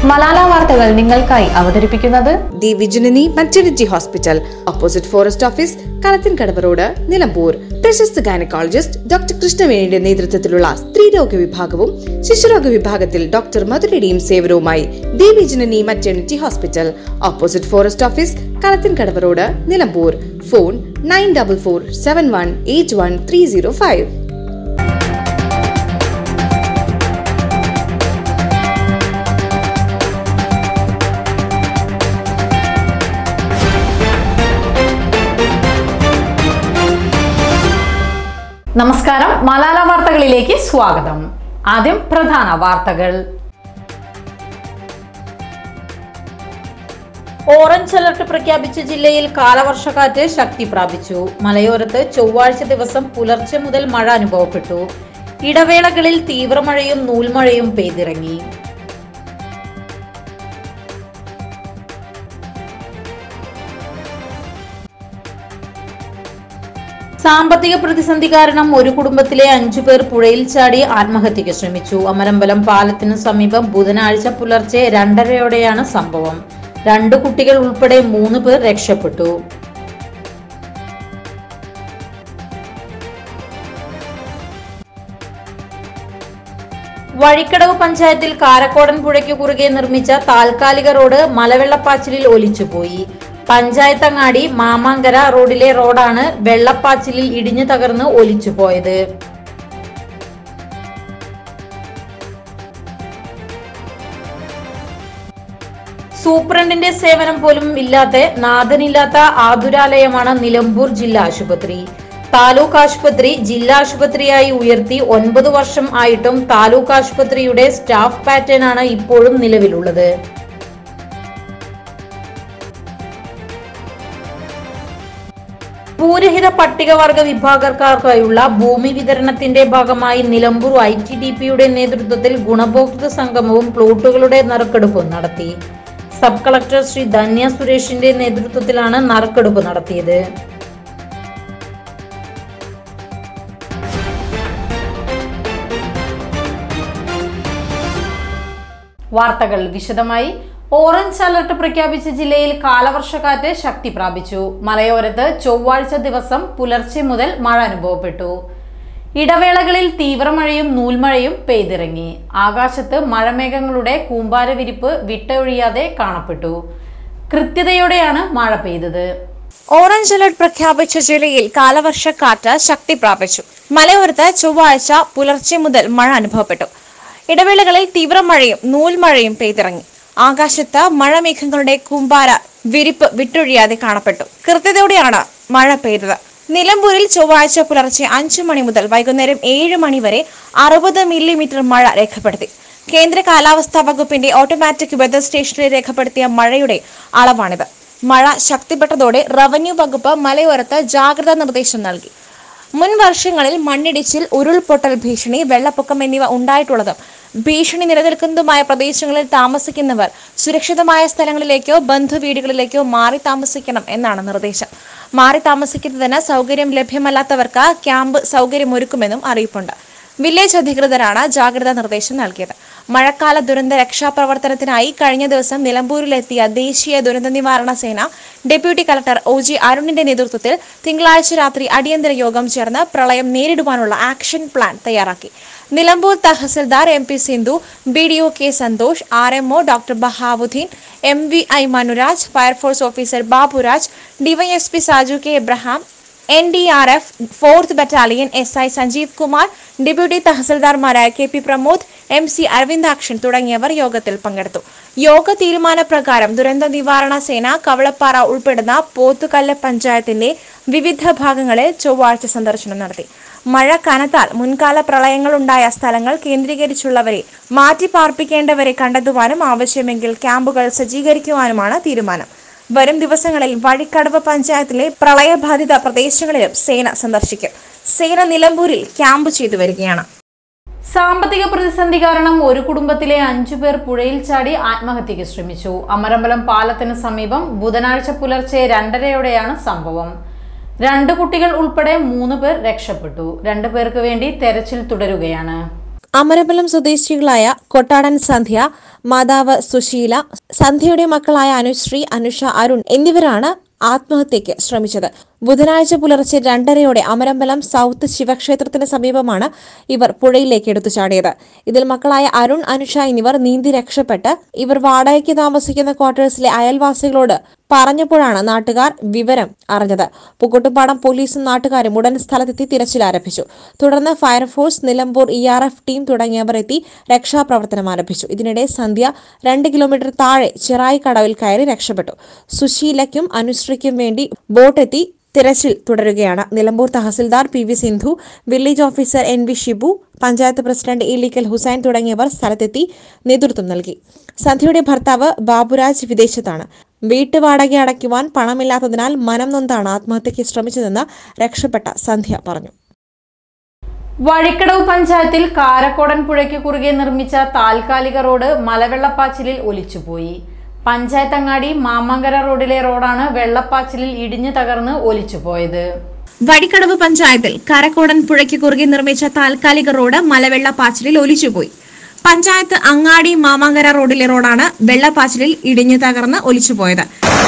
മലാല വാർത്തകൾ നിങ്ങൾക്കായി അവതരിപ്പിക്കുന്നത് the Vijanani maternity hospital opposite forest office Kalathinkadavu road Nilambur പ്രശസ്ത ഗൈനക്കോളജിസ്റ്റ് ഡോക്ടർ കൃഷ്ണവേണിയുടെ നേതൃത്വത്തിലുള്ള സ്ത്രീരോഗ വിഭാഗവും ശിശുരോഗ വിഭാഗത്തിൽ ഡോക്ടർ മധുരയുടെയും സേവനവുമായി the Vijanani maternity hospital opposite forest office Kalathinkadavu road Nilambur phone nine double four seven one eight one three zero five നമസ്കാരം മലാല വാർത്തകളിലേക്ക് സ്വാഗതം ആദ്യം പ്രധാന വാർത്തകൾ ഓറഞ്ച് അലർട്ട് പ്രഖ്യാപിച്ച ജില്ലയിൽ കാലവർഷക്കാറ്റ് ശക്തി പ്രാപിച്ചു മലയോരത്ത് ചൊവ്വാഴ്ച ദിവസം പുലർച്ചെ മുതൽ മഴ അനുഭവപ്പെട്ടു ഇടവേളകളിൽ തീവ്രമഴയും നൂൽമഴയും പെയ്തിറങ്ങി സാമ്പത്തിക പ്രതിസന്ധി കാരണം ഒരു കുടുംബത്തിലെ അഞ്ചു പേർ പുഴയിൽ ചാടി ആത്മഹത്യയ്ക്ക് ശ്രമിച്ചു അമരമ്പലം പാലത്തിനു സമീപം ബുധനാഴ്ച പുലർച്ചെ രണ്ടരയോടെയാണ് സംഭവം രണ്ടു കുട്ടികൾ ഉൾപ്പെടെ മൂന്ന് പേർ രക്ഷപ്പെട്ടു വഴിക്കടവ് പഞ്ചായത്തിൽ കാരക്കോടൻ പുഴയ്ക്ക് കുറുകെ നിർമ്മിച്ച താൽക്കാലിക റോഡ് മലവെള്ളപ്പാച്ചിലിൽ ഒലിച്ചുപോയി പഞ്ചായത്ത് അങ്ങാടി മാമാങ്കര റോഡിലെ റോഡാണ് വെള്ളപ്പാച്ചിലിൽ ഇടിഞ്ഞു തകർന്ന് ഒലിച്ചുപോയത് സൂപ്രണ്ടിന്റെ സേവനം പോലും ഇല്ലാത്ത നാഥനില്ലാത്ത ആതുരാലയമാണ് നിലമ്പൂർ ജില്ലാ ആശുപത്രി താലൂക്ക് ആശുപത്രി ജില്ലാ ആശുപത്രിയായി ഉയർത്തി ഒൻപത് വർഷം ആയിട്ടും താലൂക്ക് ആശുപത്രിയുടെ സ്റ്റാഫ് പാറ്റേൺ ആണ് ഇപ്പോഴും നിലവിലുള്ളത് ഭൂരഹിത പട്ടികവർഗ വിഭാഗക്കാർക്കായുള്ള ഭൂമി വിതരണത്തിന്റെ ഭാഗമായി നിലമ്പൂർ ഐ ടി ഡി പിയുടെ നേതൃത്വത്തിൽ ഗുണഭോക്തൃ സംഗമവും പ്ലോട്ടുകളുടെ നറുക്കെടുപ്പും നടത്തി സബ് കളക്ടർ ശ്രീ ധന്യ സുരേഷിന്റെ നേതൃത്വത്തിലാണ് നറുക്കെടുപ്പ് നടത്തിയത് വാർത്തകൾ വിശദമായി ഓറഞ്ച് അലർട്ട് പ്രഖ്യാപിച്ച ജില്ലയിൽ കാലവർഷക്കാറ്റ് ശക്തി പ്രാപിച്ചു മലയോരത്ത് ചൊവ്വാഴ്ച ദിവസം പുലർച്ചെ മുതൽ മഴ അനുഭവപ്പെട്ടു ഇടവേളകളിൽ തീവ്രമഴയും നൂൽമഴയും പെയ്തിറങ്ങി ആകാശത്ത് മഴമേഘങ്ങളുടെ കൂമ്പാരവിരിപ്പ് വിട്ടൊഴിയാതെ കാണപ്പെട്ടു കൃത്യതയോടെയാണ് മഴ പെയ്തത് ഓറഞ്ച് അലർട്ട് പ്രഖ്യാപിച്ച ജില്ലയിൽ കാലവർഷക്കാറ്റ് ശക്തി പ്രാപിച്ചു മലയോരത്ത് ചൊവ്വാഴ്ച പുലർച്ചെ മുതൽ മഴ അനുഭവപ്പെട്ടു ഇടവേളകളിൽ തീവ്രമഴയും നൂൽമഴയും പെയ്തിറങ്ങി ആകാശത്ത് മഴമേഘങ്ങളുടെ കൂമ്പാര വിരിപ്പ് വിട്ടൊഴിയാതെ കാണപ്പെട്ടു കൃത്യതയോടെയാണ് മഴ പെയ്തത് നിലമ്പൂരിൽ ചൊവ്വാഴ്ച പുലർച്ചെ അഞ്ചു മണി മുതൽ വൈകുന്നേരം ഏഴ് മണി വരെ അറുപത് മില്ലിമീറ്റർ മഴ രേഖപ്പെടുത്തി കേന്ദ്ര കാലാവസ്ഥാ വകുപ്പിന്റെ ഓട്ടോമാറ്റിക് വെതർ സ്റ്റേഷനിൽ രേഖപ്പെടുത്തിയ മഴയുടെ അളവാണിത് മഴ ശക്തിപ്പെട്ടതോടെ റവന്യൂ വകുപ്പ് മലയോരത്ത് ജാഗ്രതാ നിർദ്ദേശം നൽകി മുൻ വർഷങ്ങളിൽ മണ്ണിടിച്ചിൽ ഉരുൾപൊട്ടൽ ഭീഷണി വെള്ളപ്പൊക്കം എന്നിവ ഉണ്ടായിട്ടുള്ളതും ഭീഷണി നിലനിൽക്കുന്നതുമായ പ്രദേശങ്ങളിൽ താമസിക്കുന്നവർ സുരക്ഷിതമായ സ്ഥലങ്ങളിലേക്കോ ബന്ധുവീടുകളിലേക്കോ മാറി താമസിക്കണം എന്നാണ് നിർദ്ദേശം മാറി താമസിക്കുന്നതിന് സൗകര്യം ലഭ്യമല്ലാത്തവർക്ക് ക്യാമ്പ് സൗകര്യമൊരുക്കുമെന്നും അറിയിപ്പുണ്ട് വില്ലേജ് അധികൃതരാണ് ജാഗ്രതാ നിർദ്ദേശം നൽകിയത് മഴക്കാല ദുരന്ത രക്ഷാപ്രവർത്തനത്തിനായി കഴിഞ്ഞ ദിവസം നിലമ്പൂരിലെത്തിയ ദേശീയ ദുരന്ത നിവാരണ സേന ഡെപ്യൂട്ടി കളക്ടർ ഒ ജി അരുണിന്റെ നേതൃത്വത്തിൽ തിങ്കളാഴ്ച രാത്രി അടിയന്തര യോഗം ചേർന്ന് പ്രളയം നേരിടുവാനുള്ള ആക്ഷൻ പ്ലാൻ തയ്യാറാക്കി Nilambur tahsildar M P Sindhu B D O K Santhosh R M O doctor Bahauddeen M V I Manuraj fire force officer Baburaj DYSP Saju K Abraham N D R F fourth battalion S I Sanjeev Kumar deputy തഹസിൽദാർമാരായ K P Pramod M C Aravindakshan തുടങ്ങിയവർ യോഗത്തിൽ പങ്കെടുത്തു യോഗ തീരുമാനപ്രകാരം ദുരന്ത നിവാരണ സേന കവളപ്പാറ ഉൾപ്പെടുന്ന പോത്തുകല്ല് പഞ്ചായത്തിന്റെ വിവിധ ഭാഗങ്ങളിൽ ചൊവ്വാഴ്ച സന്ദർശനം നടത്തി മഴ കനത്താൽ മുൻകാല പ്രളയങ്ങളുണ്ടായ സ്ഥലങ്ങൾ കേന്ദ്രീകരിച്ചുള്ളവരെ മാറ്റി പാർപ്പിക്കേണ്ടവരെ കണ്ടെത്തുവാനും ആവശ്യമെങ്കിൽ ക്യാമ്പുകൾ സജ്ജീകരിക്കുവാനുമാണ് തീരുമാനം വരും ദിവസങ്ങളിൽ വഴിക്കടവ് പഞ്ചായത്തിലെ പ്രളയബാധിത പ്രദേശങ്ങളിലും സേന സന്ദർശിക്കും സേന നിലമ്പൂരിൽ ക്യാമ്പ് ചെയ്തു വരികയാണ് സാമ്പത്തിക പ്രതിസന്ധി കാരണം ഒരു കുടുംബത്തിലെ അഞ്ചു പേർ പുഴയിൽ ചാടി ആത്മഹത്യയ്ക്ക് ശ്രമിച്ചു അമരമ്പലം പാലത്തിന് സമീപം ബുധനാഴ്ച പുലർച്ചെ രണ്ടരയോടെയാണ് സംഭവം രണ്ട് കുട്ടികൾ ഉൾപ്പെടെ മൂന്ന് പേർ രക്ഷപ്പെട്ടു രണ്ടു പേർക്ക് വേണ്ടി തെരച്ചിൽ തുടരുകയാണ് അമരബലം സ്വദേശികളായ കൊട്ടാടൻ സന്ധ്യ മാതാവ് സുശീല സന്ധ്യയുടെ മക്കളായ അനുശ്രീ അനുഷ അരുൺ എന്നിവരാണ് ആത്മഹത്യയ്ക്ക് ശ്രമിച്ചത് ബുധനാഴ്ച പുലർച്ചെ രണ്ടരയോടെ അമരമ്പലം സൗത്ത് ശിവക്ഷേത്രത്തിന് സമീപമാണ് ഇവർ പുഴയിലേക്ക് എടുത്തു ചാടിയത് ഇതിൽ മക്കളായ അരുൺ അനുഷ എന്നിവർ നീന്തി രക്ഷപ്പെട്ട് ഇവർ വാടകയ്ക്ക് താമസിക്കുന്ന ക്വാർട്ടേഴ്സിലെ അയൽവാസികളോട് പറഞ്ഞപ്പോഴാണ് നാട്ടുകാർ വിവരം അറിഞ്ഞത് പുക്കുട്ടുപാടം പോലീസും നാട്ടുകാരും ഉടൻ സ്ഥലത്തെത്തി തിരച്ചിൽ ആരംഭിച്ചു തുടർന്ന് fire force Nilambur E R F team തുടങ്ങിയവർ എത്തി രക്ഷാപ്രവർത്തനം ആരംഭിച്ചു ഇതിനിടെ സന്ധ്യ രണ്ട് കിലോമീറ്റർ താഴെ ചിറായി കടവിൽ കയറി രക്ഷപ്പെട്ടു സുശീലയ്ക്കും അനുശ്രീക്കും വേണ്ടി ബോട്ടെത്തി തിരച്ചിൽ തുടരുകയാണ് Nilambur tahsildar P V Sindhu village officer N V Shibu panchayat president Ilikkal Hussain തുടങ്ങിയവർ സ്ഥലത്തെത്തി നേതൃത്വം നൽകി സന്ധ്യയുടെ ഭർത്താവ് ബാബുരാജ് വിദേശത്താണ് വീട്ടുവാടക അടയ്ക്കുവാൻ പണമില്ലാത്തതിനാൽ മനം നൊന്താണ് ആത്മഹത്യയ്ക്ക് ശ്രമിച്ചതെന്ന് രക്ഷപ്പെട്ട സന്ധ്യ പറഞ്ഞു വഴിക്കടവ് പഞ്ചായത്തിൽ കാരക്കോടൻ പുഴയ്ക്ക് കുറുകെ നിർമ്മിച്ച താൽക്കാലിക റോഡ് മലവെള്ളപ്പാച്ചിലിൽ ഒലിച്ചുപോയി പഞ്ചായത്ത് അങ്ങാടി മാമങ്കര റോഡിലെ റോഡാണ് വെള്ളപ്പാച്ചിലിൽ ഇടിഞ്ഞു തകർന്ന് ഒലിച്ചുപോയത് വടിക്കടവ് പഞ്ചായത്തിൽ കരക്കോടൻ പുഴയ്ക്ക് കുറുകെ നിർമ്മിച്ച താൽക്കാലിക റോഡ് മലവെള്ള പാച്ചിലിൽ ഒലിച്ചുപോയി പഞ്ചായത്ത് അങ്ങാടി മാമാങ്കര റോഡിലെ റോഡാണ് വെള്ളപ്പാച്ചിലിൽ ഇടിഞ്ഞു തകർന്ന് ഒലിച്ചുപോയത്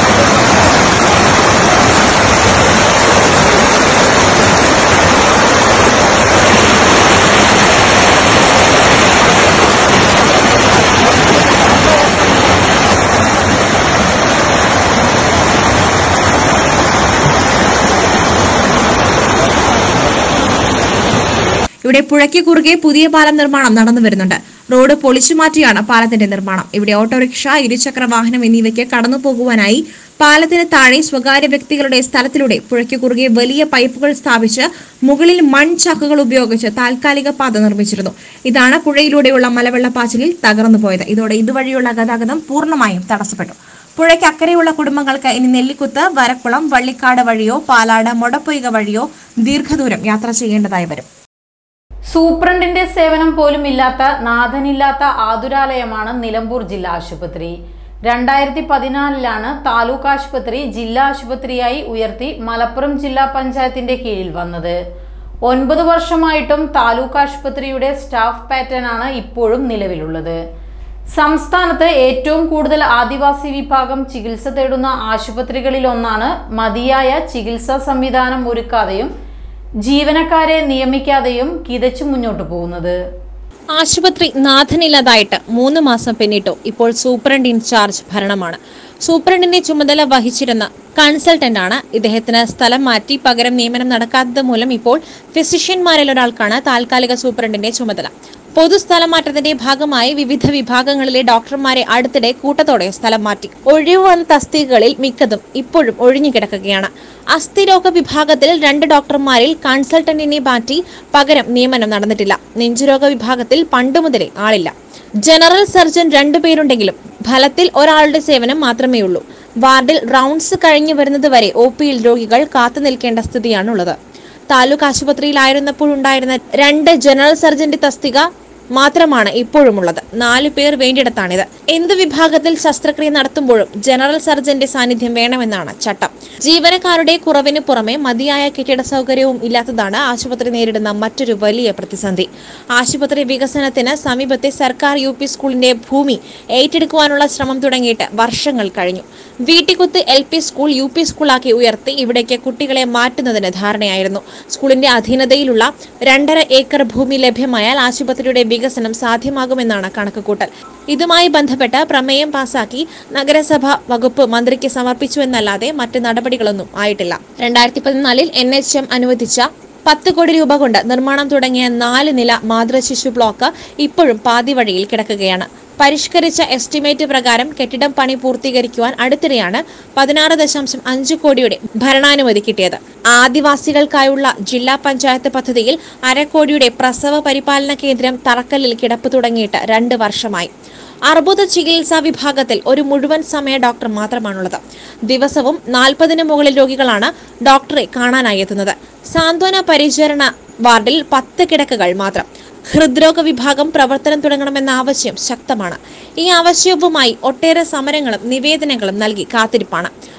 ഇവിടെ പുഴയ്ക്ക് കുറുകെ പുതിയ പാലം നിർമ്മാണം നടന്നു വരുന്നുണ്ട് റോഡ് പൊളിച്ചു മാറ്റിയാണ് പാലത്തിന്റെ നിർമ്മാണം ഇവിടെ ഓട്ടോറിക്ഷ ഇരുചക്ര വാഹനം എന്നിവയ്ക്ക് കടന്നു പോകുവാനായി പാലത്തിന് താഴെ സ്വകാര്യ വ്യക്തികളുടെ സ്ഥലത്തിലൂടെ പുഴയ്ക്ക് കുറുകെ വലിയ പൈപ്പുകൾ സ്ഥാപിച്ച് മുകളിൽ മൺചാക്കുകൾ ഉപയോഗിച്ച് താൽക്കാലിക പാത നിർമ്മിച്ചിരുന്നു ഇതാണ് പുഴയിലൂടെയുള്ള മലവെള്ളപ്പാച്ചിലിൽ തകർന്നു പോയത് ഇതോടെ ഇതുവഴിയുള്ള ഗതാഗതം പൂർണ്ണമായും തടസ്സപ്പെട്ടു പുഴയ്ക്ക് അക്കരെയുള്ള കുടുംബങ്ങൾക്ക് ഇനി നെല്ലിക്കുത്ത് വരക്കുളം വള്ളിക്കാട് വഴിയോ പാലാട് മൊടപ്പൊയ്ക വഴിയോ ദീർഘദൂരം യാത്ര ചെയ്യേണ്ടതായി വരും സൂപ്രണ്ടിന്റെ സേവനം പോലും ഇല്ലാത്ത നാഥനില്ലാത്ത ആതുരാലയമാണ് നിലമ്പൂർ ജില്ലാ ആശുപത്രി രണ്ടായിരത്തി പതിനാലിലാണ് താലൂക്ക് ആശുപത്രി ജില്ലാ ആശുപത്രിയായി ഉയർത്തി മലപ്പുറം ജില്ലാ പഞ്ചായത്തിന്റെ കീഴിൽ വന്നത് ഒൻപത് വർഷമായിട്ടും താലൂക്ക് ആശുപത്രിയുടെ സ്റ്റാഫ് പാറ്റേൺ ആണ് ഇപ്പോഴും നിലവിലുള്ളത് സംസ്ഥാനത്ത് ഏറ്റവും കൂടുതൽ ആദിവാസി വിഭാഗം ചികിത്സ തേടുന്ന ആശുപത്രികളിലൊന്നാണ് മതിയായ ചികിത്സാ സംവിധാനം ഒരുക്കാതെയും ജീവനക്കാരെ നിയമിക്കാതെയും കിതച്ചു മുന്നോട്ടു പോകുന്നത് ആശുപത്രി നാഥനില്ലാതായിട്ട് മൂന്ന് മാസം പിന്നിട്ടു ഇപ്പോൾ സൂപ്രണ്ട് ഇൻചാർജ് ഭരണമാണ് സൂപ്രണ്ടിന്റെ ചുമതല വഹിച്ചിരുന്ന കൺസൾട്ടന്റ് ആണ് ഇദ്ദേഹത്തിന് സ്ഥലം മാറ്റി പകരം നിയമനം നടക്കാത്തത് മൂലം ഇപ്പോൾ ഫിസിഷ്യന്മാരിൽ ഒരാൾക്കാണ് താൽക്കാലിക സൂപ്രണ്ടിന്റെ ചുമതല പൊതുസ്ഥലം മാറ്റത്തിന്റെ ഭാഗമായി വിവിധ വിഭാഗങ്ങളിലെ ഡോക്ടർമാരെ അടുത്തിടെ കൂട്ടത്തോടെ സ്ഥലം മാറ്റി ഒഴിവ് വന്ന തസ്തികകളിൽ മിക്കതും ഇപ്പോഴും ഒഴിഞ്ഞു കിടക്കുകയാണ് അസ്ഥിരോഗ വിഭാഗത്തിൽ രണ്ട് ഡോക്ടർമാരിൽ കൺസൾട്ടന്റിനെ മാറ്റി പകരം നിയമനം നടന്നിട്ടില്ല നെഞ്ചുരോഗ വിഭാഗത്തിൽ പണ്ടു മുതലേ ആളില്ല ജനറൽ സർജൻ രണ്ടുപേരുണ്ടെങ്കിലും ഫലത്തിൽ ഒരാളുടെ സേവനം മാത്രമേ ഉള്ളൂ വാർഡിൽ റൗണ്ട്സ് കഴിഞ്ഞു വരുന്നത് വരെ ഒ പിയിൽ രോഗികൾ കാത്തു നിൽക്കേണ്ട സ്ഥിതിയാണുള്ളത് താലൂക്ക് ആശുപത്രിയിലായിരുന്നപ്പോഴുണ്ടായിരുന്ന രണ്ട് ജനറൽ സർജന്റെ തസ്തിക മാത്രമാണ് ഇപ്പോഴുമുള്ളത് നാലു പേർ വേണ്ടിയിടത്താണിത് എന്ത് വിഭാഗത്തിൽ ശസ്ത്രക്രിയ നടത്തുമ്പോഴും ജനറൽ സർജന്റെ സാന്നിധ്യം വേണമെന്നാണ് ചട്ടം ജീവനക്കാരുടെ കുറവിന് പുറമെ മതിയായ കെട്ടിട സൗകര്യവും ഇല്ലാത്തതാണ് ആശുപത്രി നേരിടുന്ന മറ്റൊരു വലിയ പ്രതിസന്ധി ആശുപത്രി വികസനത്തിന് സമീപത്തെ സർക്കാർ യു പി സ്കൂളിന്റെ ഭൂമി ഏറ്റെടുക്കുവാനുള്ള ശ്രമം തുടങ്ങിയിട്ട് വർഷങ്ങൾ കഴിഞ്ഞു Veettikkuth L P school U P സ്കൂളാക്കി ഉയർത്തി ഇവിടേക്ക് കുട്ടികളെ മാറ്റുന്നതിന് ധാരണയായിരുന്നു സ്കൂളിന്റെ അധീനതയിലുള്ള രണ്ടര ഏക്കർ ഭൂമി ലഭ്യമായാൽ ആശുപത്രിയുടെ വികസനം സാധ്യമാകുമെന്നാണ് കണക്കുകൂട്ടൽ ഇതുമായി ബന്ധപ്പെട്ട് പ്രമേയം പാസാക്കി നഗരസഭ വകുപ്പ് മന്ത്രിക്ക് സമർപ്പിച്ചുവെന്നല്ലാതെ മറ്റ് നടപടികളൊന്നും ആയിട്ടില്ല രണ്ടായിരത്തി പതിനാലിൽ എൻ എച്ച് എം അനുവദിച്ച പത്ത് കോടി രൂപ കൊണ്ട് നിർമ്മാണം തുടങ്ങിയ നാല് നില മാതൃശിശു ബ്ലോക്ക് ഇപ്പോഴും പാതി വഴിയിൽ കിടക്കുകയാണ് പരിഷ്കരിച്ച എസ്റ്റിമേറ്റ് പ്രകാരം കെട്ടിടം പണി പൂർത്തീകരിക്കുവാൻ അടുത്തിടെയാണ് പതിനാറ് ദശാംശം അഞ്ച് കോടിയുടെ ഭരണാനുമതി കിട്ടിയത് ആദിവാസികൾക്കായുള്ള ജില്ലാ പഞ്ചായത്ത് പദ്ധതിയിൽ അരക്കോടിയുടെ പ്രസവ പരിപാലന കേന്ദ്രം തറക്കല്ലിൽ കിടപ്പ് തുടങ്ങിയിട്ട് രണ്ട് വർഷമായി അർബുദ ചികിത്സാ വിഭാഗത്തിൽ ഒരു മുഴുവൻ സമയ ഡോക്ടർ മാത്രമാണുള്ളത് ദിവസവും നാൽപ്പതിന് മുകളിൽ രോഗികളാണ് ഡോക്ടറെ കാണാനായി എത്തുന്നത് സാന്ത്വന പരിചരണ വാർഡിൽ പത്ത് കിടക്കകൾ മാത്രം ഹൃദ്രോഗ വിഭാഗം പ്രവർത്തനം തുടങ്ങണമെന്ന ആവശ്യം ശക്തമാണ് ഈ ആവശ്യവുമായി ഒട്ടേറെ സമരങ്ങളും നിവേദനങ്ങളും നൽകി കാത്തിരിപ്പാണ്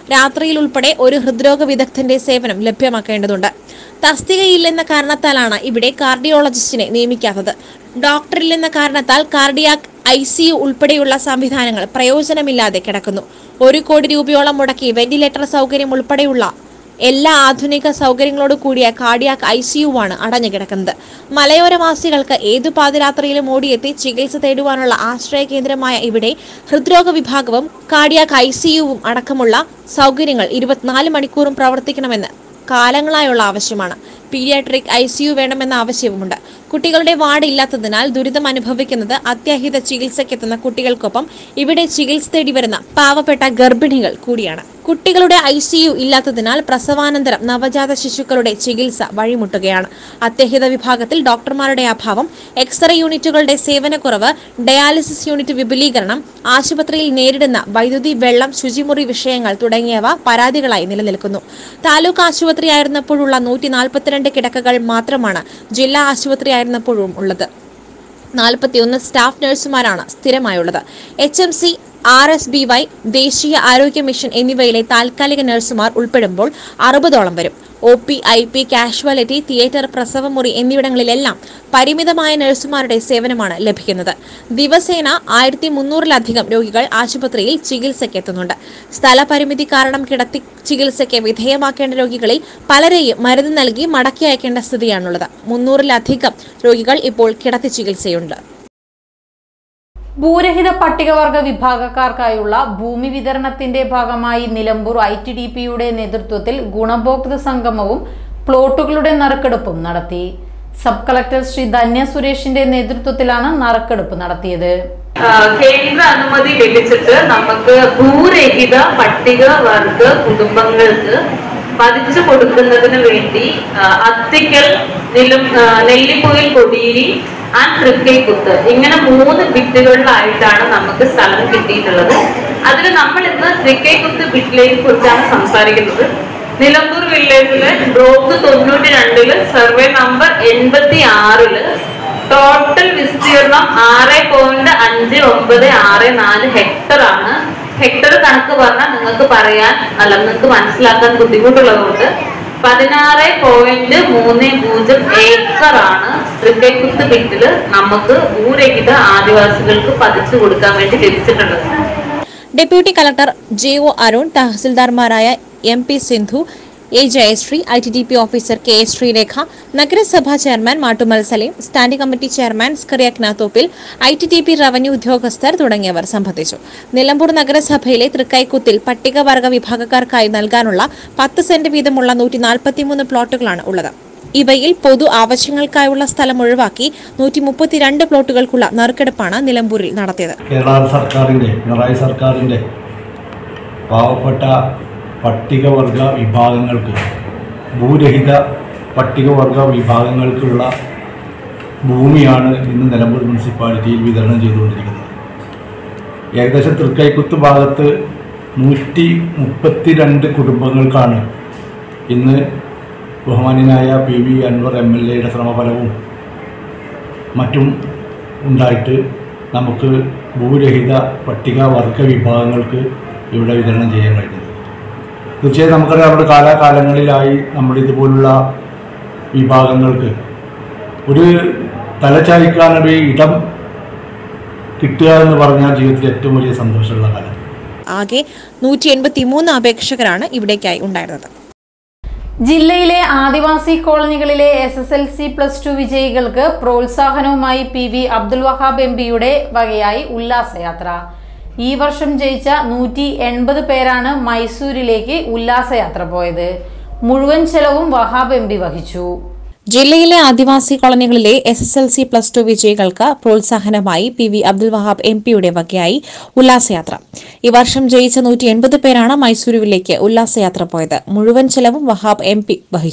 രാത്രിയിൽ ഉൾപ്പെടെ ഒരു ഹൃദ്രോഗ വിദഗ്ധന്റെ സേവനം ലഭ്യമാക്കേണ്ടതുണ്ട് തസ്തികയില്ലെന്ന കാരണത്താലാണ് ഇവിടെ കാർഡിയോളജിസ്റ്റിനെ നിയമിക്കാത്തത് ഡോക്ടറില്ലെന്ന കാരണത്താൽ കാർഡിയാക് ഐ സി യു ഉൾപ്പെടെയുള്ള സംവിധാനങ്ങൾ പ്രയോജനമില്ലാതെ കിടക്കുന്നു ഒരു കോടി രൂപയോളം മുടക്കി വെന്റിലേറ്റർ സൗകര്യം ഉൾപ്പെടെയുള്ള എല്ലാ ആധുനിക സൗകര്യങ്ങളോട് കൂടിയ കാർഡിയാക് ഐ സി ആണ് അടഞ്ഞു കിടക്കുന്നത് മലയോരവാസികൾക്ക് ഏതു പാതിരാത്രിയിലും ഓടിയെത്തി ചികിത്സ തേടുവാനുള്ള ആശ്രയ കേന്ദ്രമായ ഇവിടെ ഹൃദ്രോഗ വിഭാഗവും കാർഡിയാക് ഐ സിയുവും അടക്കമുള്ള സൗകര്യങ്ങൾ ഇരുപത്തിനാല് മണിക്കൂറും പ്രവർത്തിക്കണമെന്ന് കാലങ്ങളായുള്ള ആവശ്യമാണ് പീഡിയാട്രിക് ഐ സി യു വേണമെന്ന ആവശ്യവുമുണ്ട് കുട്ടികളുടെ വാർഡ് ഇല്ലാത്തതിനാൽ ദുരിതം അനുഭവിക്കുന്നത് അത്യാഹിത ചികിത്സയ്ക്കെത്തുന്ന കുട്ടികൾക്കൊപ്പം ഇവിടെ ചികിത്സ തേടി വരുന്ന പാവപ്പെട്ട ഗർഭിണികൾ കൂടിയാണ് കുട്ടികളുടെ ഐ സി യു ഇല്ലാത്തതിനാൽ പ്രസവാനന്തരം നവജാത ശിശുക്കളുടെ ചികിത്സ വഴിമുട്ടുകയാണ് അത്യാഹിത വിഭാഗത്തിൽ ഡോക്ടർമാരുടെ അഭാവം എക്സ്റേ യൂണിറ്റുകളുടെ സേവനക്കുറവ് ഡയാലിസിസ് യൂണിറ്റ് വിപുലീകരണം ആശുപത്രിയിൽ നേരിടുന്ന വൈദ്യുതി വെള്ളം ശുചിമുറി വിഷയങ്ങൾ തുടങ്ങിയവ പരാതികളായി നിലനിൽക്കുന്നു താലൂക്ക് ആശുപത്രിയായിരുന്നപ്പോഴുള്ള നൂറ്റി നാൽപ്പത്തിരണ്ട് കിടക്കകൾ മാത്രമാണ് ജില്ലാ ആശുപത്രിയായിരുന്നപ്പോഴും ഉള്ളത് നാൽപ്പത്തിയൊന്ന് സ്റ്റാഫ് നഴ്സുമാരാണ് സ്ഥിരമായുള്ളത് H M C R S B Y ദേശീയ ആരോഗ്യ മിഷൻ എന്നിവയിലെ താൽക്കാലിക നഴ്സുമാർ ഉൾപ്പെടുമ്പോൾ അറുപതോളം വരും O P I P casualty theatre പ്രസവമുറി എന്നിവിടങ്ങളിലെല്ലാം പരിമിതമായ നഴ്സുമാരുടെ സേവനമാണ് ലഭിക്കുന്നത് ദിവസേന ആയിരത്തി മുന്നൂറിലധികം രോഗികൾ ആശുപത്രിയിൽ ചികിത്സയ്ക്കെത്തുന്നുണ്ട് സ്ഥലപരിമിതി കാരണം കിടത്തി ചികിത്സയ്ക്ക് വിധേയമാക്കേണ്ട രോഗികളിൽ പലരെയും മരുന്ന് നൽകി മടക്കി അയക്കേണ്ട സ്ഥിതിയാണുള്ളത് മുന്നൂറിലധികം രോഗികൾ ഇപ്പോൾ കിടത്തി ചികിത്സയുണ്ട് ഭൂരഹിത പട്ടികവർഗ വിഭാഗക്കാർക്കായുള്ള ഭൂമി വിതരണത്തിന്റെ ഭാഗമായി നിലമ്പൂർ ഐ ടി ഡി പിയുടെ നേതൃത്വത്തിൽ ഗുണഭോക്തൃ സംഗമവും പ്ലോട്ടുകളുടെ നറുക്കെടുപ്പും നടത്തി സബ് കളക്ടർ ശ്രീ ധന്യ സുരേഷിന്റെ നേതൃത്വത്തിലാണ് നറുക്കെടുപ്പ് നടത്തിയത് ആ, കേന്ദ്ര അനുമതി ലഭിച്ചിട്ട് നമുക്ക് ഭൂരഹിത പട്ടികവർഗ കുടുംബങ്ങൾക്ക് പതിച്ചു കൊടുക്കുന്നതിന് വേണ്ടി ആ, അത്തിക്കൽ നിലും ആ, നെല്ലിപ്പൊയിൽ കൊടിയേരി ആൻഡ് തൃക്കൈക്കുത്ത് ഇങ്ങനെ മൂന്ന് ബിറ്റുകളിലായിട്ടാണ് നമുക്ക് സ്ഥലം കിട്ടിയിട്ടുള്ളത് അതിൽ നമ്മൾ ഇന്ന് തൃക്കൈക്കുത്ത് ബിറ്റിനെ കുറിച്ചാണ് സംസാരിക്കുന്നത് നിലമ്പൂർ വില്ലേജിലെ ബ്ലോക്ക് തൊണ്ണൂറ്റി രണ്ടില് സർവേ നമ്പർ എൺപത്തി ആറില് ടോട്ടൽ വിസ്തീർണം ആറ് പോയിന്റ് അഞ്ച് ഒമ്പത് ആറ് നാല് ഹെക്ടർ ആണ് ഹെക്ടർ കണക്ക് പറഞ്ഞാൽ നിങ്ങൾക്ക് പറയാൻ അല്ല നിങ്ങൾക്ക് മനസ്സിലാക്കാൻ ബുദ്ധിമുട്ടുള്ളതുകൊണ്ട് പതിനാറ് പോയിന്റ് മൂന്ന് പൂജ്യം ഏക്കർ ആണ് തൃക്കൈക്കുത്ത് ബിറ്റില് നമുക്ക് ഭൂരഹിത ആദിവാസികൾക്ക് പതിച്ചു കൊടുക്കാൻ വേണ്ടി ലഭിച്ചിട്ടുള്ളത് deputy collector J O Arun തഹസിൽദാർമാരായ M P Sindhu A Jayashree I T D P officer K S Sreerekha നഗരസഭാ chairman Mattummal Saleem standing committee chairman സ്കറിയക് Nathoppil I T D P revenue ഉദ്യോഗസ്ഥർ തുടങ്ങിയവർ സംബന്ധിച്ചു നിലമ്പൂർ നഗരസഭയിലെ തൃക്കൈക്കുത്തിൽ പട്ടികവർഗ വിഭാഗക്കാർക്കായി നൽകാനുള്ള പത്ത് സെന്റ് വീതമുള്ള നൂറ്റി നാൽപ്പത്തിമൂന്ന് പ്ലോട്ടുകളാണ് ഉള്ളത് ഇവയിൽ പൊതു ആവശ്യങ്ങൾക്കായുള്ള സ്ഥലം ഒഴിവാക്കി നൂറ്റി മുപ്പത്തിരണ്ട് പ്ലോട്ടുകൾക്കുള്ള നറുക്കെടുപ്പാണ് നിലമ്പൂരിൽ നടത്തിയത് കേരള സർക്കാരിൻ്റെ പിണറായി സർക്കാരിൻ്റെ പാവപ്പെട്ട പട്ടികവർഗ വിഭാഗങ്ങൾക്ക് ഭൂരഹിത പട്ടികവർഗ വിഭാഗങ്ങൾക്കുള്ള ഭൂമിയാണ് ഇന്ന് നിലമ്പൂർ മുനിസിപ്പാലിറ്റിയിൽ വിതരണം ചെയ്തുകൊണ്ടിരിക്കുന്നത് ഏകദേശം തൃക്കൈക്കുത്ത് ഭാഗത്ത് നൂറ്റി മുപ്പത്തിരണ്ട് കുടുംബങ്ങൾക്കാണ് ഇന്ന് ബഹുമാന്യനായ P V Anvar M L എയുടെ ശ്രമഫലവും മറ്റും ഉണ്ടായിട്ട് നമുക്ക് ഭൂരഹിത പട്ടികവർഗ വിഭാഗങ്ങൾക്ക് ഇവിടെ വിതരണം ചെയ്യാൻ കഴിഞ്ഞത് തീർച്ചയായും നമുക്കറിയാം നമ്മുടെ കാലാകാലങ്ങളിലായി നമ്മുടെ ഇതുപോലുള്ള വിഭാഗങ്ങൾക്ക് ഒരു തലചായ്ക്കാനൊരു ഇടം കിട്ടുക എന്ന് പറഞ്ഞാൽ ജീവിതത്തിൽ ഏറ്റവും വലിയ സന്തോഷമുള്ള കാലം ആകെ നൂറ്റി എൺപത്തി മൂന്ന് അപേക്ഷകരാണ് ഇവിടേക്കായി ഉണ്ടായിരുന്നത് ജില്ലയിലെ ആദിവാസി കോളനികളിലെ S S L C plus two വിജയികൾക്ക് പ്രോത്സാഹനവുമായി P V Abdul Wahab M പിയുടെ വകയായി ഉല്ലാസയാത്ര ഈ വർഷം ജയിച്ച നൂറ്റി എൺപത് പേരാണ് മൈസൂരിലേക്ക് ഉല്ലാസയാത്ര പോയത് മുഴുവൻ ചെലവും വഹാബ് എം പി വഹിച്ചു ജില്ലയിലെ ആദിവാസി കോളനികളിലെ S S L C plus two വിജയികൾക്ക് പ്രോത്സാഹനമായി P V Abdul Wahab M പിയുടെ വകയായി ഉല്ലാസയാത്ര ഈ വർഷം ജയിച്ച നൂറ്റി എൺപത് പേരാണ് മൈസൂരുവിലേക്ക് ഉല്ലാസയാത്ര പോയത് മുഴുവൻ ചെലവും വഹാബ് എം പി വഹിച്ചു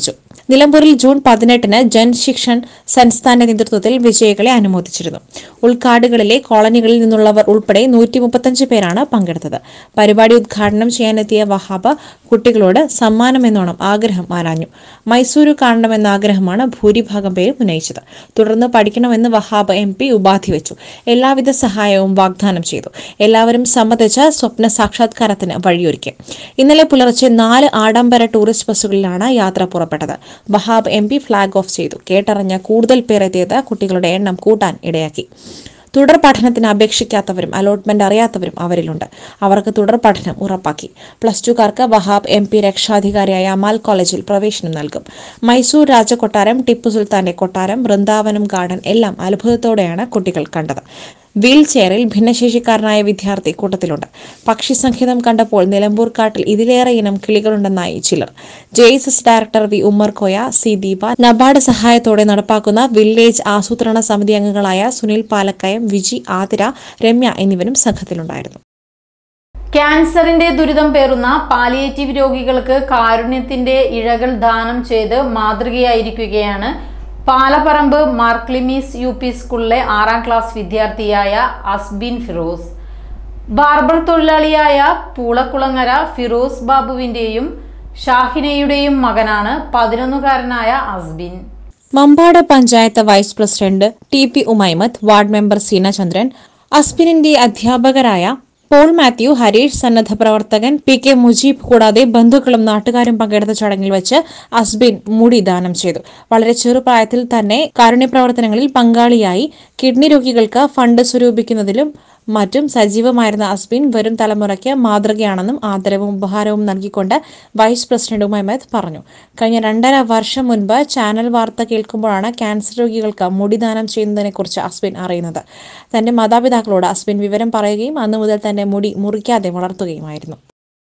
നിലമ്പൂരിൽ ജൂൺ പതിനെട്ടിന് ജൻശിക്ഷൻ സംസ്ഥാന്റെ നേതൃത്വത്തിൽ വിജയികളെ അനുമോദിച്ചിരുന്നു ഉൾക്കാടുകളിലെ കോളനികളിൽ നിന്നുള്ളവർ ഉൾപ്പെടെ നൂറ്റി മുപ്പത്തഞ്ച് പേരാണ് പങ്കെടുത്തത് പരിപാടി ഉദ്ഘാടനം ചെയ്യാനെത്തിയ വഹാബ് കുട്ടികളോട് സമ്മാനമെന്നോണം ആഗ്രഹം ആരാഞ്ഞു മൈസൂരു കാണണമെന്ന ആഗ്രഹമാണ് ഭൂരിഭാഗം പേരും ഉന്നയിച്ചത് തുടർന്ന് പഠിക്കണമെന്ന് വഹാബ് എം പി ഉപാധി വെച്ചു എല്ലാവിധ സഹായവും വാഗ്ദാനം ചെയ്തു എല്ലാവരും സമ്മതിച്ച് സ്വപ്ന സാക്ഷാത്കാരത്തിന് വഴിയൊരുക്കി ഇന്നലെ പുലർച്ചെ നാല് ആഡംബര ടൂറിസ്റ്റ് ബസ്സുകളിലാണ് യാത്ര പുറപ്പെട്ടത് Wahab M P flag off ചെയ്തു കേട്ടറിഞ്ഞ കൂടുതൽ പേർ എത്തിയത് കുട്ടികളുടെ എണ്ണം കൂട്ടാൻ ഇടയാക്കി തുടർ പഠനത്തിന് അപേക്ഷിക്കാത്തവരും അലോട്ട്മെന്റ് അറിയാത്തവരും അവരിലുണ്ട് അവർക്ക് തുടർ പഠനം ഉറപ്പാക്കി പ്ലസ് ടുക്കാർക്ക് വഹാബ് എം പി രക്ഷാധികാരിയായ അമാൽ കോളേജിൽ പ്രവേശനം നൽകും മൈസൂർ രാജകൊട്ടാരം ടിപ്പു സുൽത്താന്റെ കൊട്ടാരം വൃന്ദാവനം ഗാർഡൻ എല്ലാം അത്ഭുതത്തോടെയാണ് കുട്ടികൾ കണ്ടത് വീൽ ചെയറിൽ ഭിന്നശേഷിക്കാരനായ വിദ്യാർത്ഥി കൂട്ടത്തിലുണ്ട് പക്ഷി സംഗീതം കണ്ടപ്പോൾ നിലമ്പൂർ കാട്ടിൽ ഇതിലേറെ ഇനം കിളികളുണ്ടെന്നായി ചിലർ J S S director V Ummer Koya C Deepa NABARD സഹായത്തോടെ നടപ്പാക്കുന്ന വില്ലേജ് ആസൂത്രണ സമിതി അംഗങ്ങളായ സുനിൽ പാലക്കയം വിജി ആതിര രമ്യ എന്നിവരും സംഘത്തിലുണ്ടായിരുന്നു ക്യാൻസറിന്റെ ദുരിതം പേറുന്ന പാലിയേറ്റീവ് രോഗികൾക്ക് കാരുണ്യത്തിന്റെ ഇഴകൾ ദാനം ചെയ്ത് മാതൃകയായിരിക്കുകയാണ് പാലപ്പറമ്പ് മാർക്ലിമീസ് യു പി സ്കൂളിലെ ആറാം ക്ലാസ് വിദ്യാർത്ഥിയായ അസ്ബിൻ ഫിറോസ് ബാർബർ തൊഴിലാളിയായ പൂളക്കുളങ്ങര ഫിറോസ് ബാബുവിന്റെയും ഷാഹിനയുടെയും മകനാണ് പതിനൊന്നുകാരനായ Asbin Mampad panchayat vice president T P Umaimath ward member Seena Chandran അസ്പിനിന്റെ അധ്യാപകരായ പോൾ മാത്യു ഹരീഷ് സന്നദ്ധ പ്രവർത്തകൻ പി കെ മുജീബ് കൂടാതെ ബന്ധുക്കളും നാട്ടുകാരും പങ്കെടുത്ത ചടങ്ങിൽ വെച്ച് അസ്ബിൻ മുടി ദാനം ചെയ്തു വളരെ ചെറുപ്രായത്തിൽ തന്നെ കാരുണ്യ പ്രവർത്തനങ്ങളിൽ പങ്കാളിയായി കിഡ്നി രോഗികൾക്ക് ഫണ്ട് സ്വരൂപിക്കുന്നതിലും മറ്റും സജീവമായിരുന്ന അസ്ബിൻ വരും തലമുറയ്ക്ക് മാതൃകയാണെന്നും ആദരവും ഉപഹാരവും നൽകിക്കൊണ്ട് വൈസ് പ്രസിഡന്റ് ഉമൈമത്ത് പറഞ്ഞു കഴിഞ്ഞ രണ്ടര വർഷം മുൻപ് ചാനൽ വാർത്ത കേൾക്കുമ്പോഴാണ് ക്യാൻസർ രോഗികൾക്ക് മുടിദാനം ചെയ്യുന്നതിനെക്കുറിച്ച് അസ്ബിൻ അറിയുന്നത് തന്റെ മാതാപിതാക്കളോട് അസ്ബിൻ വിവരം പറയുകയും അന്നു മുതൽ തന്റെ മുടി മുറിക്കാതെ വളർത്തുകയുമായിരുന്നു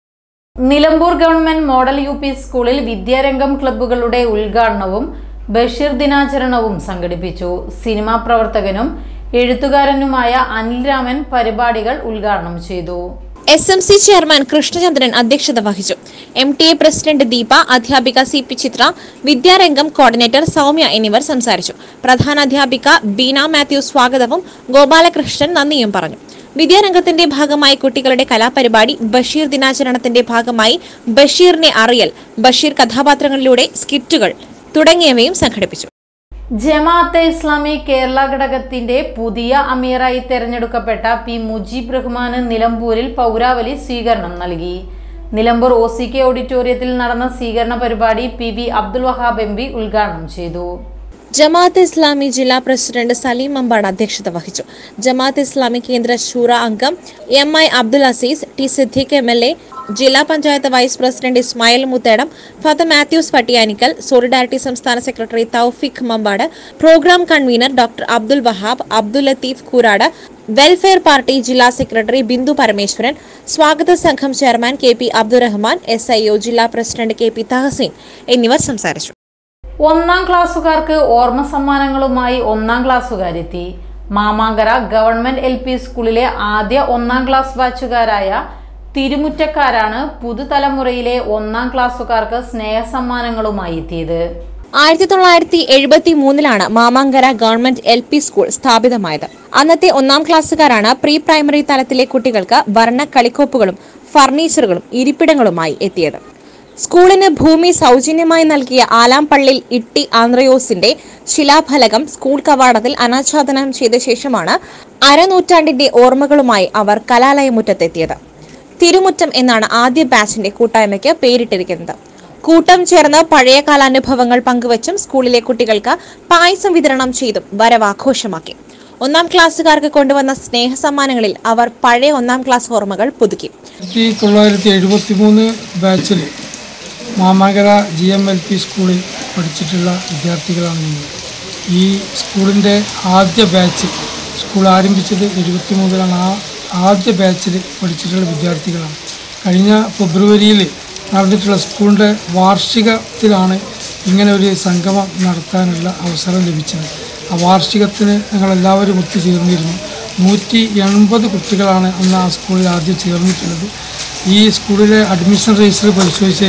Nilambur government model U P സ്കൂളിൽ വിദ്യാരംഗം ക്ലബ്ബുകളുടെ ഉദ്ഘാടനവും ബഷീർ ദിനാചരണവും സംഘടിപ്പിച്ചു സിനിമാ പ്രവർത്തകനും എഴുത്തുകാരനുമായ അനിൽ രാമൻ പരിപാടികൾ ഉദ്ഘാടനം ചെയ്തു S M C chairman Krishnachandran അധ്യക്ഷത വഹിച്ചു M T A president Deepa അധ്യാപിക C P Chithra Vidyarangam coordinator Soumya എന്നിവർ സംസാരിച്ചു പ്രധാനാധ്യാപിക ബീന മാത്യു സ്വാഗതവും ഗോപാലകൃഷ്ണൻ നന്ദിയും പറഞ്ഞു വിദ്യാരംഗത്തിന്റെ ഭാഗമായി കുട്ടികളുടെ കലാപരിപാടി ബഷീർ ദിനാചരണത്തിന്റെ ഭാഗമായി ബഷീറിനെ അറിയൽ ബഷീർ കഥാപാത്രങ്ങളിലൂടെ സ്കിറ്റുകൾ തുടങ്ങിയവയും സംഘടിപ്പിച്ചു ജമാഅത്തെ ഇസ്ലാമി കേരള ഘടകത്തിന്റെ പുതിയ അമീറായി തെരഞ്ഞെടുക്കപ്പെട്ട പി മുജീബ് റഹ്മാന് നിലമ്പൂരിൽ പൗരാവലി സ്വീകരണം നൽകി നിലമ്പൂർ ഒ സി കെ ഓഡിറ്റോറിയത്തിൽ നടന്ന സ്വീകരണ പരിപാടി P V Abdul Wahab M P ഉദ്ഘാടനം ചെയ്തു ജമാഅത്ത് ഇസ്ലാമി ജില്ലാ പ്രസിഡന്റ് സലീം അമ്പാട് അധ്യക്ഷത വഹിച്ചു ജമാഅത്ത് ഇസ്ലാമി കേന്ദ്ര ശൂറ അംഗം M I Abdul Aziz T Siddique M L A ജില്ലാ panchayat vice president Ismail Muthedam father Mathews Pattiyanikkal solidarity സംസ്ഥാന secretary Thoufiq Mampad programme convener doctor Abdul Wahab Abdul Latheef Koorad welfare party ജില്ലാ സെക്രട്ടറി ബിന്ദു പരമേശ്വരൻ സ്വാഗത സംഘം chairman K P Abdurahman S I O ജില്ലാ പ്രസിഡന്റ് കെ പി തഹസീൻ എന്നിവർ സംസാരിച്ചു ഒന്നാം ക്ലാസ്സുകാർക്ക് ഓർമ്മ സമ്മാനങ്ങളുമായി ഒന്നാം ക്ലാസ്സുകാരെത്തി മാമാങ്കര ഗവൺമെന്റ് എൽ പി സ്കൂളിലെ ആദ്യ ഒന്നാം ക്ലാസ് ബാച്ചുകാരായ തിരുമുറ്റക്കാരാണ് പുതുതലമുറയിലെ ഒന്നാം ക്ലാസ്സുകാർക്ക് സ്നേഹസമ്മാനങ്ങളുമായി എത്തിയത് ആയിരത്തി തൊള്ളായിരത്തി എഴുപത്തി മൂന്നിലാണ് Mamankara government L P school സ്ഥാപിതമായത് അന്നത്തെ ഒന്നാം ക്ലാസ്സുകാരാണ് പ്രീ പ്രൈമറി തലത്തിലെ കുട്ടികൾക്ക് വർണ്ണ കളിക്കോപ്പുകളും ഫർണിച്ചറുകളും ഇരിപ്പിടങ്ങളുമായി എത്തിയത് സ്കൂളിന് ഭൂമി സൗജന്യമായി നൽകിയ ആലാംപള്ളിൽ ഇട്ടി ആന്ത്രയോസിന്റെ ശിലാഫലകം സ്കൂൾ കവാടത്തിൽ അനാച്ഛാദനം ചെയ്ത ശേഷമാണ് അരനൂറ്റാണ്ടിന്റെ ഓർമ്മകളുമായി അവർ കലാലയമുറ്റത്തെത്തിയത് തിരുമുറ്റം എന്നാണ് ആദ്യ ബാച്ചിന്റെ കൂട്ടായ്മയ്ക്ക് പേരിട്ടിരിക്കുന്നത് കൂട്ടം ചേർന്ന് പഴയകാല അനുഭവങ്ങൾ പങ്കുവച്ചും സ്കൂളിലെ കുട്ടികൾക്ക് പായസം വിതരണം ചെയ്തും വരവാഘോഷമാക്കി ഒന്നാം ക്ലാസ്സുകാർക്ക് കൊണ്ടുവന്ന സ്നേഹ സമ്മാനങ്ങളിൽ അവർ പഴയ ഒന്നാം ക്ലാസ് ഓർമ്മകൾ പുതുക്കി ആയിരത്തി തൊള്ളായിരത്തി എഴുപത്തി മൂന്ന് ബാച്ചിൽ Mamankara G M L P സ്കൂളിൽ പഠിച്ചിട്ടുള്ള വിദ്യാർത്ഥികളാണ് നിങ്ങൾ ഈ സ്കൂളിൻ്റെ ആദ്യ ബാച്ച് സ്കൂൾ ആരംഭിച്ചത് എഴുപത്തി മൂന്നിലാണ് ആ ആദ്യ ബാച്ചിൽ പഠിച്ചിട്ടുള്ള വിദ്യാർത്ഥികളാണ് കഴിഞ്ഞ ഫെബ്രുവരിയിൽ നടന്നിട്ടുള്ള സ്കൂളിൻ്റെ വാർഷികത്തിലാണ് ഇങ്ങനെ ഒരു സംഗമം നടത്താനുള്ള അവസരം ലഭിച്ചത് ആ വാർഷികത്തിന് ഞങ്ങളെല്ലാവരും ഒത്തുചേർന്നിരുന്നു നൂറ്റി എൺപത് കുട്ടികളാണ് അന്ന് ആ സ്കൂളിൽ ആദ്യം ചേർന്നിട്ടുള്ളത് ഈ സ്കൂളിലെ അഡ്മിഷൻ രജിസ്റ്റർ പരിശോധിച്ചാൽ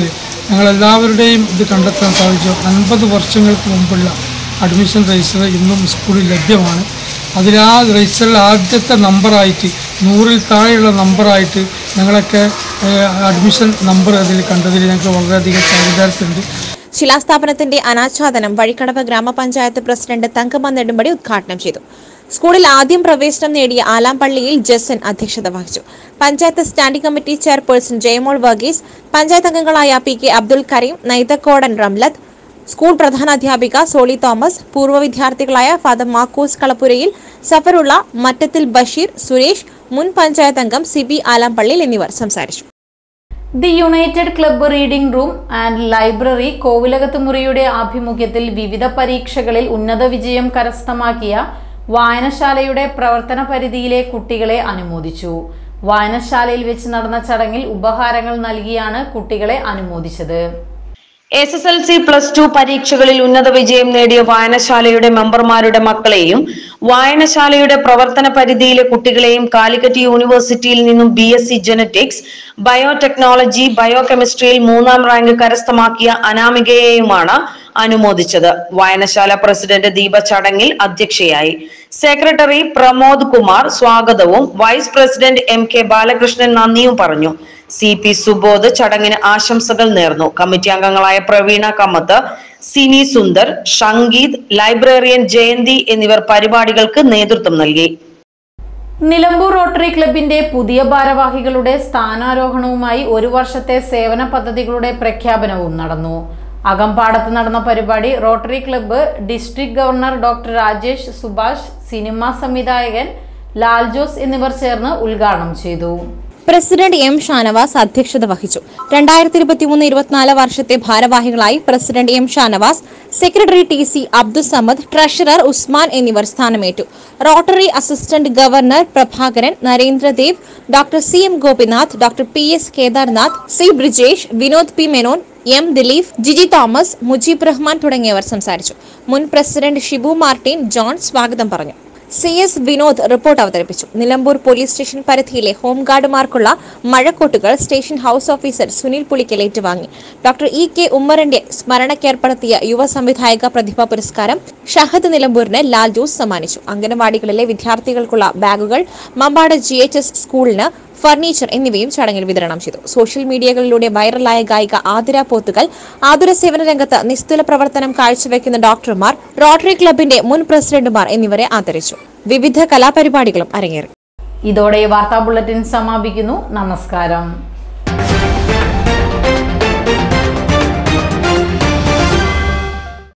ഞങ്ങളെല്ലാവരുടെയും ഇത് കണ്ടെത്താൻ സാധിച്ചു അൻപത് വർഷങ്ങൾക്ക് മുമ്പുള്ള അഡ്മിഷൻ രജിസ്റ്റർ ഇന്നും സ്കൂളിൽ ലഭ്യമാണ് അതിൽ ആ രജിസ്റ്ററിൽ ആദ്യത്തെ നമ്പറായിട്ട് നൂറിൽ താഴെയുള്ള നമ്പറായിട്ട് ഞങ്ങളൊക്കെ ഏഹ്, അഡ്മിഷൻ നമ്പർ അതിൽ കണ്ടതിൽ ഞങ്ങൾക്ക് വളരെയധികം ചാരിതാർത്ഥ്യമുണ്ട് ശിലാസ്ഥാപനത്തിന്റെ അനാച്ഛാദനം വഴിക്കടവ് ഗ്രാമപഞ്ചായത്ത് പ്രസിഡന്റ് തങ്കമ്മ നെടുമ്പടി ഉദ്ഘാടനം ചെയ്തു സ്കൂളിൽ ആദ്യം പ്രവേശനം നേടിയ ആലാംപള്ളിയിൽ ജസൻ അധ്യക്ഷത വഹിച്ചു panchayat standing committee chairperson Jayamol Varghese panchayat അംഗങ്ങളായ P K Abdul Kareem Naithakodan Ramlath school പ്രധാനാധ്യാപിക സോളി തോമസ് പൂർവ്വ വിദ്യാർത്ഥികളായ ഫാദർ മാക്കൂസ് കളപ്പുരയിൽ സഫറുള്ള മറ്റത്തിൽ ബഷീർ സുരേഷ് മുൻ പഞ്ചായത്ത് അംഗം സിബി ആലാംപള്ളിയിൽ എന്നിവർ സംസാരിച്ചു the United club reading room and library കോവിലകത്ത് മുറിയുടെ ആഭിമുഖ്യത്തിൽ വിവിധ പരീക്ഷകളിൽ ഉന്നത വിജയം കരസ്ഥമാക്കിയ വായനശാലയുടെ പ്രവർത്തന പരിധിയിലെ കുട്ടികളെ അനുമോദിച്ചു വായനശാലയിൽ വെച്ച് നടന്ന ചടങ്ങിൽ ഉപഹാരങ്ങൾ നൽകിയാണ് കുട്ടികളെ അനുമോദിച്ചത് S S L C plus two പരീക്ഷകളിൽ ഉന്നത വിജയം നേടിയ വായനശാലയുടെ മെമ്പർമാരുടെ മക്കളെയും വായനശാലയുടെ പ്രവർത്തന പരിധിയിലെ കുട്ടികളെയും കാലിക്കറ്റ് യൂണിവേഴ്സിറ്റിയിൽ നിന്നും B S C genetics biotechnology ബയോകെമിസ്ട്രിയിൽ മൂന്നാം റാങ്ക് കരസ്ഥമാക്കിയ അനാമികയെയുമാണ് അനുമോദിച്ചത് വായനശാല പ്രസിഡന്റ് ദീപ ചടങ്ങിൽ അധ്യക്ഷയായി സെക്രട്ടറി പ്രമോദ് കുമാർ സ്വാഗതവും vice president M K Balakrishnan നന്ദിയും പറഞ്ഞു സി പി സുബോധ് ചടങ്ങിന് ആശംസകൾ നേർന്നു കമ്മിറ്റി അംഗങ്ങളായ പ്രവീണ കമ്മത്ത് സിനി സുന്ദർ ഷങ്കീദ് ലൈബ്രറിയൻ ജയന്തി എന്നിവർ പരിപാടികൾക്ക് നേതൃത്വം നൽകി നിലമ്പൂർ റോട്ടറി ക്ലബിന്റെ പുതിയ ഭാരവാഹികളുടെ സ്ഥാനാരോഹണവുമായി ഒരു വർഷത്തെ സേവന പദ്ധതികളുടെ പ്രഖ്യാപനവും നടന്നു അകമ്പാടത്ത് നടന്ന പരിപാടി Rotary club district governor doctor Rajesh Subhash cinema സംവിധായകൻ ലാൽ ജോസ് എന്നിവർ ചേർന്ന് ഉദ്ഘാടനം ചെയ്തു പ്രസിഡന്റ് എം ഷാനവാസ് അധ്യക്ഷത വഹിച്ചു രണ്ടായിരത്തി ഇരുപത്തിമൂന്ന് ഇരുപത്തിനാല് വർഷത്തെ ഭാരവാഹികളായി president M Shanavas secretary T C Abdussamad treasurer Usman എന്നിവർ സ്ഥാനമേറ്റു Rotary assistant governor Prabhakaran Narendradev doctor C M Gopinath doctor P S Kedarnath C Brijesh Vinod P Menon M Dileep Jiji Thomas Mujeeb Rahman തുടങ്ങിയവർ സംസാരിച്ചു മുൻ പ്രസിഡന്റ് ഷിബു മാർട്ടിൻ ജോൺ സ്വാഗതം പറഞ്ഞു സി എസ് വിനോദ് റിപ്പോർട്ട് അവതരിപ്പിച്ചു നിലമ്പൂർ പോലീസ് സ്റ്റേഷൻ പരിധിയിലെ ഹോംഗാർഡുമാർക്കുള്ള മഴക്കോട്ടുകൾ station house officer Sunil Pulikkal ഏറ്റുവാങ്ങി ഡോക്ടർ ഇ കെ ഉമ്മറിന്റെ സ്മരണക്കേർപ്പെടുത്തിയ യുവ സംവിധായക പ്രതിഭാ പുരസ്കാരം ഷഹദ് നിലമ്പൂരിന് ലാൽ ജോസ് സമ്മാനിച്ചു അംഗനവാടികളിലെ വിദ്യാർത്ഥികൾക്കുള്ള ബാഗുകൾ മമ്പാട് ജി എച്ച് എസ് സ്കൂളിന് ഫർണിച്ചർ എന്നിവയും ചടങ്ങിൽ വിതരണം ചെയ്തു സോഷ്യൽ മീഡിയകളിലൂടെ വൈറലായ ഗായിക ആതിര പോത്തുകൽ ആതുര സേവന രംഗത്ത് നിസ്തുല പ്രവർത്തനം കാഴ്ചവെക്കുന്ന ഡോക്ടർമാർ റോട്ടറി ക്ലബിന്റെ മുൻ പ്രസിഡന്റുമാർ എന്നിവരെ ആദരിച്ചു വിവിധ കലാപരിപാടികളും അരങ്ങേറി ഇതോടെ വാർത്താ ബുള്ളറ്റിൻ സമാപിക്കുന്നു നമസ്കാരം